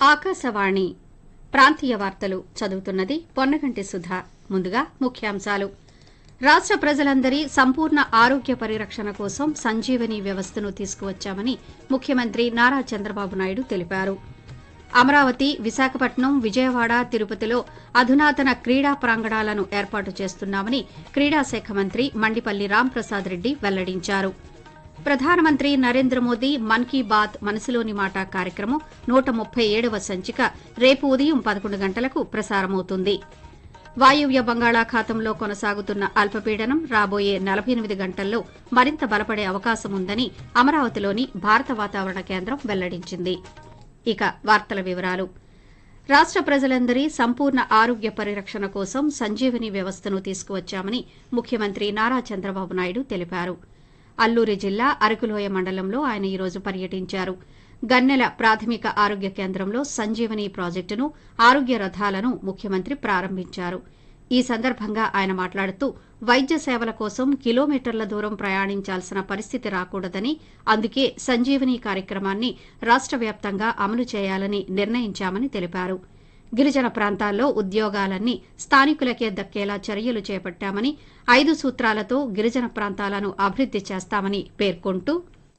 ఆకాశవాణి ప్రాంతీయ వార్తలు చదువుతున్నది పొన్నగంటి సుధా ముందుగా ముఖ్యాంశాలు రాష్ట ప్రజలందరి సంపూర్ణ ఆరోగ్య పరిరక్షణ కోసం సంజీవని వ్యవస్థను తీసుకువచ్చామని ముఖ్యమంత్రి నారా చంద్రబాబు నాయుడు తెలిపారు అమరావతి విశాఖపట్నం విజయవాడ తిరుపతిలో అధునాతన క్రీడా ప్రాంగణాలను ఏర్పాటు చేస్తున్నామని క్రీడాశాఖ మంత్రి మండిపల్లి రాంప్రసాద్ రెడ్డి వెల్లడించారు ప్రధానమంత్రి నరేంద్ర మోదీ మన్ కీ బాత్ మనసులోని మాట కార్యక్రమం నూట ముప్పై ఏడవ సంచిక రేపు ఉదయం పదకొండు గంటలకు ప్రసారమవుతుంది వాయువ్య బంగాళాఖాతంలో కొనసాగుతున్న అల్పపీడనం రాబోయే నలభై ఎనిమిది గంటల్లో మరింత బలపడే అవకాశం ఉందని అమరావతిలోని భారత వాతావరణ కేంద్రం వెల్లడించింది ఇక వార్తల వివరాలు రాష్ట ప్రజలందరి సంపూర్ణ ఆరోగ్య పరిరక్షణ కోసం సంజీవని వ్యవస్థను తీసుకువచ్చామని ముఖ్యమంత్రి నారా చంద్రబాబు నాయుడు తెలిపారు అల్లూరి జిల్లా అరకులోయ మండలంలో ఆయన ఈరోజు పర్యటించారు గన్నెల ప్రాథమిక ఆరోగ్య కేంద్రంలో సంజీవని ప్రాజెక్టును ఆరోగ్య రథాలను ముఖ్యమంత్రి ప్రారంభించారు ఈ సందర్భంగా ఆయన మాట్లాడుతూ వైద్య సేవల కోసం కిలోమీటర్ల దూరం ప్రయాణించాల్సిన పరిస్థితి రాకూడదని అందుకే సంజీవని కార్యక్రమాన్ని రాష్ట వ్యాప్తంగా అమలు చేయాలని నిర్ణయించామని తెలిపారు గిరిజన ప్రాంతాల్లో ఉద్యోగాలన్నీ స్థానికులకే దక్కేలా చర్యలు చేపట్టామని ఐదు సూత్రాలతో గిరిజన ప్రాంతాలను అభివృద్ది చేస్తామని పేర్కొంటూ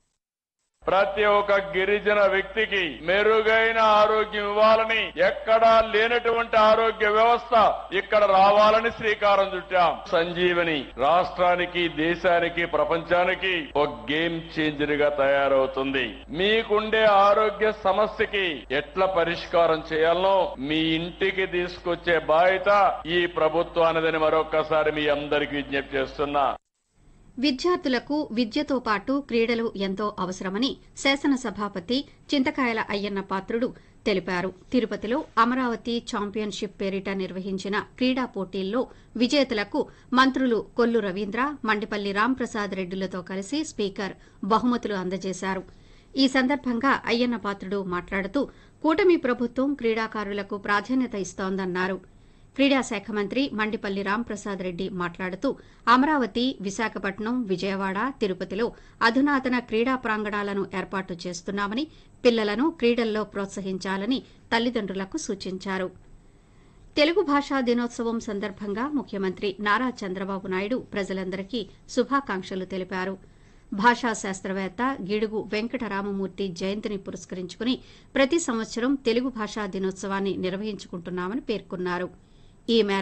ప్రతి ఒక్క గిరిజన వ్యక్తికి మెరుగైన ఆరోగ్యం ఇవ్వాలని ఎక్కడా లేనటువంటి ఆరోగ్య వ్యవస్థ ఇక్కడ రావాలని శ్రీకారం చుట్టాం సంజీవని రాష్ట్రానికి దేశానికి ప్రపంచానికి ఒక గేమ్ చేంజర్ గా తయారవుతుంది మీకుండే ఆరోగ్య సమస్యకి ఎట్లా పరిష్కారం చేయాలనో మీ ఇంటికి తీసుకొచ్చే బాధ్యత ఈ ప్రభుత్వానిదని మరొక్కసారి మీ అందరికీ విజ్ఞప్తి చేస్తున్నా విద్యార్థులకు విద్యతో పాటు క్రీడలు ఎంతో అవసరమని శాసనసభాపతి చింతకాయల అయ్యన్న పాత్రుడు తెలిపారు తిరుపతిలో అమరావతి ఛాంపియన్షిప్ పేరిట నిర్వహించిన క్రీడా పోటీల్లో విజేతలకు మంత్రులు కొల్లు రవీంద్ర మండిపల్లి రాంప్రసాద్ రెడ్డిలతో కలిసి స్పీకర్ బహుమతులు అందజేశారు ఈ సందర్భంగా అయ్యన్న పాత్రుడు మాట్లాడుతూ కూటమి ప్రభుత్వం క్రీడాకారులకు ప్రాధాన్యత ఇస్తోందన్నారు క్రీడాశాఖ మంత్రి మండిపల్లి రాంప్రసాద్ రెడ్డి మాట్లాడుతూ అమరావతి విశాఖపట్నం విజయవాడ తిరుపతిలో అధునాతన క్రీడా ప్రాంగణాలను ఏర్పాటు చేస్తున్నామని పిల్లలను క్రీడల్లో ప్రోత్సహించాలని తల్లిదండ్రులకు సూచించారు తెలుగు భాషా దినోత్సవం సందర్భంగా ముఖ్యమంత్రి నారా చంద్రబాబు నాయుడు ప్రజలందరికీ శుభాకాంక్షలు తెలిపారు భాషా శాస్త్రవేత్త గిడుగు వెంకటరామమూర్తి జయంతిని పురస్కరించుకుని ప్రతి సంవత్సరం తెలుగు భాషా దినోత్సవాన్ని నిర్వహించుకుంటున్నామని పేర్కొన్నారు ఈ మేరకు